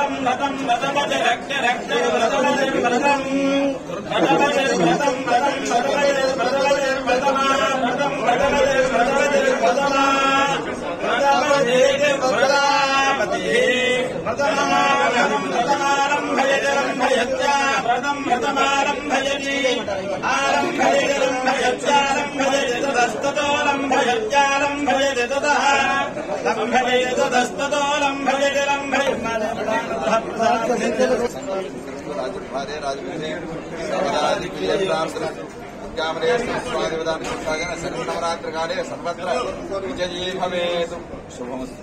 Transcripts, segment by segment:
వ్రతం వ్రతం వ్రతమజ రక్త రక్త వ్రతమజ వ్రతం వ్రతమజ వ్రతం వ్రతం వ్రతమజ వ్రతమజ వ్రతమా వ్రతం వ్రతమజ వ్రతమజ వ్రతమా వ్రతమజే వ్రతాపతి వ్రతమారం వ్రతమారంభయజరంభయత్య వ్రతం వ్రతమారంభయతి ఆరంభయజరంభయత్యారంభయజతస్తతోరంభయత్యారంభయజ తతః రాజభారే రాజభూతే సర్వదాదిగ్విజయ ప్రార్థన కామరే స్వాదివదాన శుభాగన శరన్నవరాత్రకాలే సర్వత్ర విజయీ భవేతు శుభమస్తు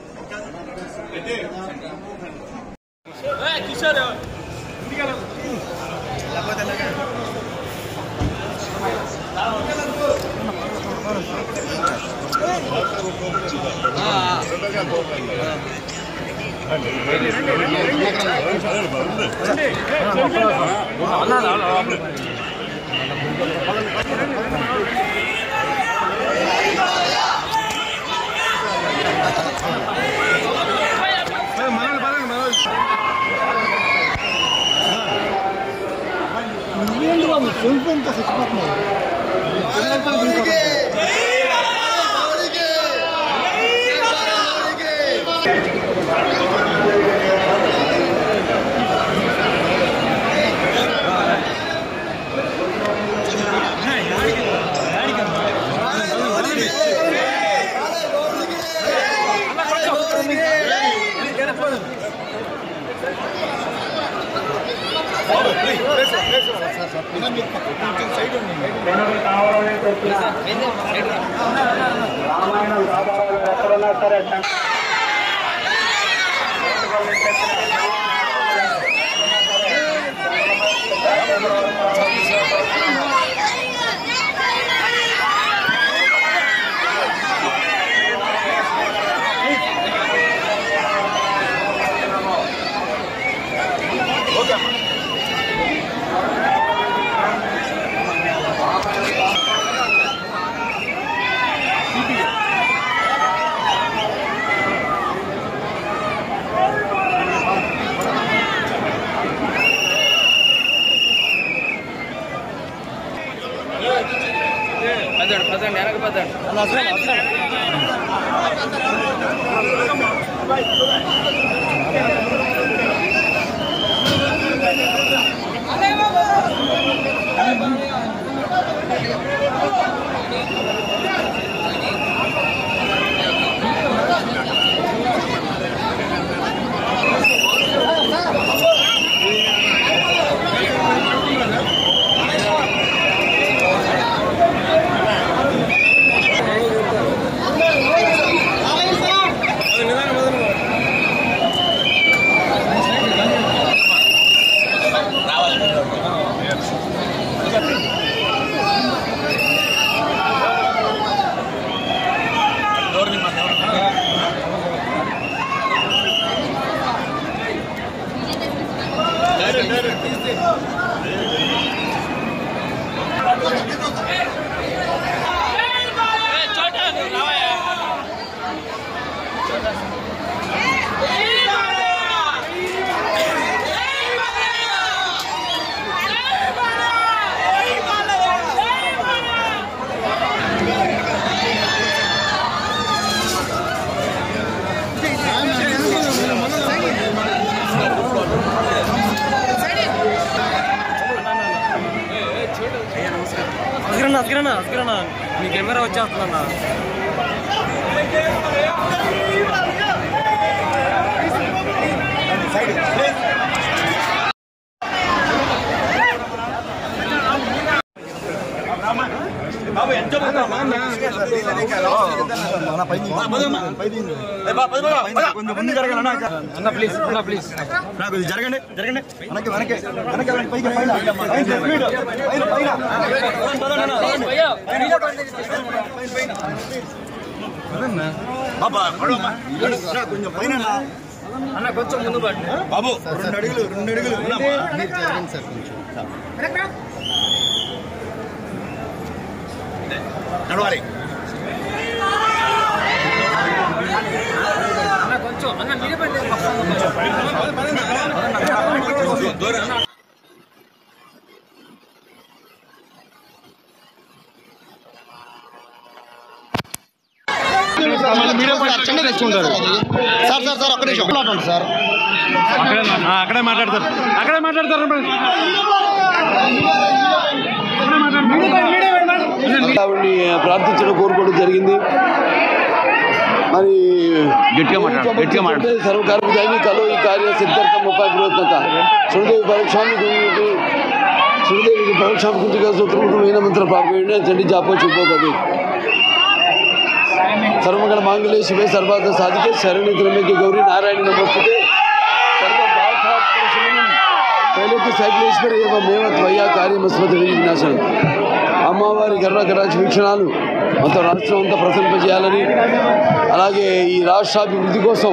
అస్కరన్నా అస్కరన్నా అస్కరన్నా మీ కెమెరా వచ్చేస్తుందన్నా కొంచెం ముందు జరగాలన్నా అన్న ప్లీజ్ అన్న ప్లీజ్ నాకు ఇది జరగండి జరగండి వెనక్కి వెనక్కి వెనక్కి వెళ్ళండి, పైకి పైన పైన స్పీడ్ పైన పైన పదండి అన్న, పదండి. బాబా పడవమ్మా. రా, కొంచెం పైన అన్న. అన్న కొంచెం ముందు పడి బాబు రెండు అడుగులు రెండు అడుగులు ఉన్నామా? నడవాలి అన్న కొంచెం అన్న మీరే పడి సార్ సార్ సార్ ఒక్క నిమిషం మాట్లాడండి సార్ అక్కడే మాట్లాడతారు అక్కడే మాట్లాడతారు ఆవిడ్ని ప్రార్థించడం కోరుకోవడం జరిగింది మరి గట్టిగా మాట్లాడు, గట్టిగా మాట్లాడు. సర్వకార్య దైనికలో ఈ కార్య సిద్ధార్థం ఉపాగ్రత సురదేవి పరీక్షామి సురదేవికి పరీక్షామి కుంతిగా సూత్రముఖమైన మంత్ర ప్రాపేణ చండి జాపో చూపో కవి సర్వమంగళ మాంగళ్య శివే సర్వార్థ సాధికే శరణి త్రమ్యకి గౌరీ నారాయణ నమస్తే సర్వ బాధాత్మశమనం కైలోకి సైక్లేశ్వర ఏవ మేవ త్వయా కార్యమస్మత వినాశనం అమ్మవారి గర్వ గరాక్ష వీక్షణాలు మొత్తం రాష్ట్రం అంతా ప్రసరింపజేయాలని అలాగే ఈ రాష్ట్రాభివృద్ధి కోసం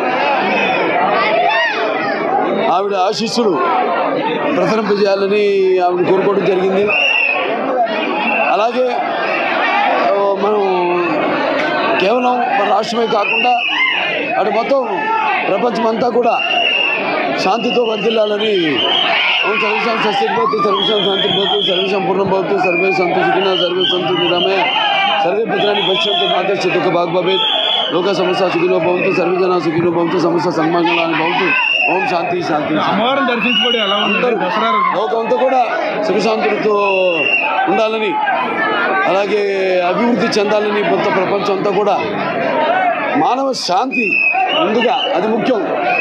ఆవిడ ఆశీస్సులు ప్రసరింపజేయాలని ఆవిడ కోరుకోవడం జరిగింది అలాగే ఆ, మనం కేవలం మన రాష్ట్రమే కాకుండా అటు మొత్తం ప్రపంచమంతా కూడా శాంతితో వర్ధిల్లాలని ఓం సర్వేషాం సస్యభవతు సర్వేషాం శాంతి భవతు సర్వేషాం పూర్ణం భవతు సర్వే సంతు సుఖిన సర్వే సంతు నిరామయ సర్వే భద్రాన్ని పశ్యంతు మాతస్య దుఃఖ భాగ్ భవేత్ లోక సమస్య సుఖినో భవంతు సర్వే జన సుఖినో భవంతు సమస్య సన్మంగళాన్ని భవంతు ఓం శాంతి శాంతి అమ్మవారిని దర్శించుకోవడం ఎలా అందరూ లోకమంతా కూడా సుఖశాంతులతో ఉండాలని అలాగే అభివృద్ధి చెందాలని మొత్తం ప్రపంచం అంతా కూడా మానవ శాంతి ముందుగా అది ముఖ్యం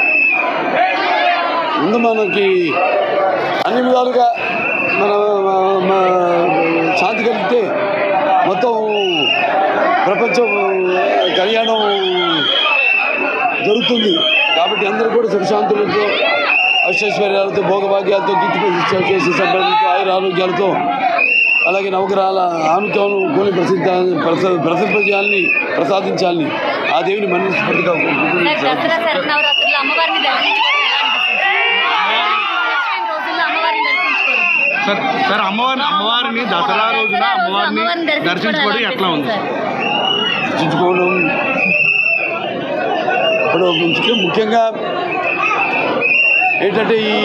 ముందు మనకి అన్ని విధాలుగా మన మ- మ- శాంతి కలిగితే మొత్తం ప్రపంచం కళ్యాణం జరుగుతుంది కాబట్టి అందరూ కూడా సుఖశాంతులతో అష్టైశ్వర్యాలతో భోగభాగ్యాలతో కీర్తి ప్రతిష్ట చేసి సంపదలతో ఆయుర ఆరోగ్యాలతో అలాగే నవగ్రహాల ఆనుక్యం కొని ప్రసిద్ధ ప్రస- ప్రసిద్ధించాలని ప్రసాదించాలని ఆ దేవుని మనస్ఫూర్తిగా కోరుకుంటున్నాను. సార్ దసరా శరన్నవరాత్రులు అమ్మవారిని దర్శించుకోవడం ఎలా అనిపిస్తుంది రోజుల్లో అమ్మవారిని దర్శించుకోవడం సార్ సార్ అమ్మవారిని అమ్మవారిని దసరా రోజున అమ్మవారిని దర్శించుకోవడం ఎట్లా ఉంది సార్ చర్చించుకోవడం ఇప్పుడు ముఖ్య- ముఖ్యంగా ఏంటంటే ఈ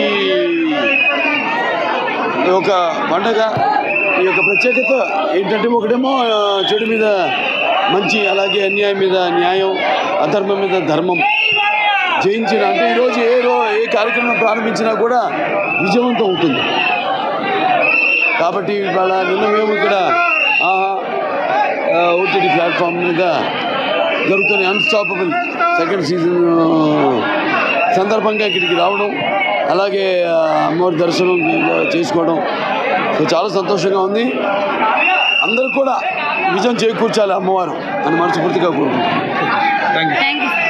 ఈ యొక్క పండగ ఈ యొక్క ప్రత్యేకత ఏంటంటే ఒకటేమో ఆ, చెడు మీద మంచి అలాగే అన్యాయం మీద న్యాయం అధర్మం మీద ధర్మం జయించిన అంటే ఈరోజు ఏ రో ఏ కార్యక్రమం ప్రారంభించినా కూడా విజయవంతం ఉంటుంది కాబట్టి ఇవాళ నిన్న మేము ఇక్కడ ఓటీటీ ప్లాట్ఫామ్ మీద జరుగుతున్న అన్స్టాపబుల్ సెకండ్ సీజన్ సందర్భంగా ఇక్కడికి రావడం అలాగే ఆ, అమ్మవారి దర్శనం చేసుకోవడం సో చాలా సంతోషంగా ఉంది అందరూ కూడా విజయం చేకూర్చాలి అమ్మవారు అని మనస్ఫూర్తిగా కోరుకుంటున్నాను thank you thank you sir